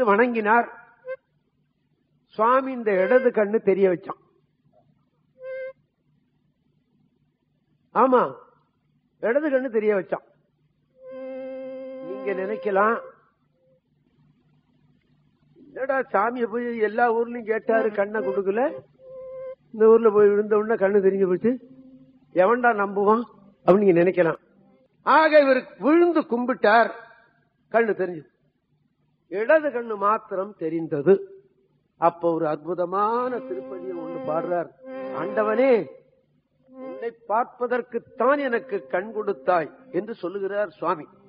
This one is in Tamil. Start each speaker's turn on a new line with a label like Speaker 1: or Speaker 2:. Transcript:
Speaker 1: வணங்கினார் சுவாமி இந்த இடது கண்ணு தெரிய வச்சான் ஆமா இடது கண்ணு தெரிய வச்சான் நீங்க நினைக்கலாம் என்னடா சாமியை போய் எல்லா ஊர்லயும் கேட்டாரு கண்ணை கொடுக்கல இந்த ஊர்ல போய் விழுந்த உடனே கண்ணு தெரிஞ்சு போச்சு எவன்டா நம்புவான் அப்படின்னு நீங்க நினைக்கலாம் ஆக இவர் விழுந்து கும்பிட்டார் கண்ணு தெரிஞ்சு இடது கண்ணு மாத்திரம் தெரிந்தது அப்ப ஒரு அற்புதமான திருப்பதியை ஒண்ணு பாடுறார் ஆண்டவனே உன்னை பார்ப்பதற்குத்தான் எனக்கு கண் கொடுத்தாய் என்று சொல்லுகிறார் சுவாமி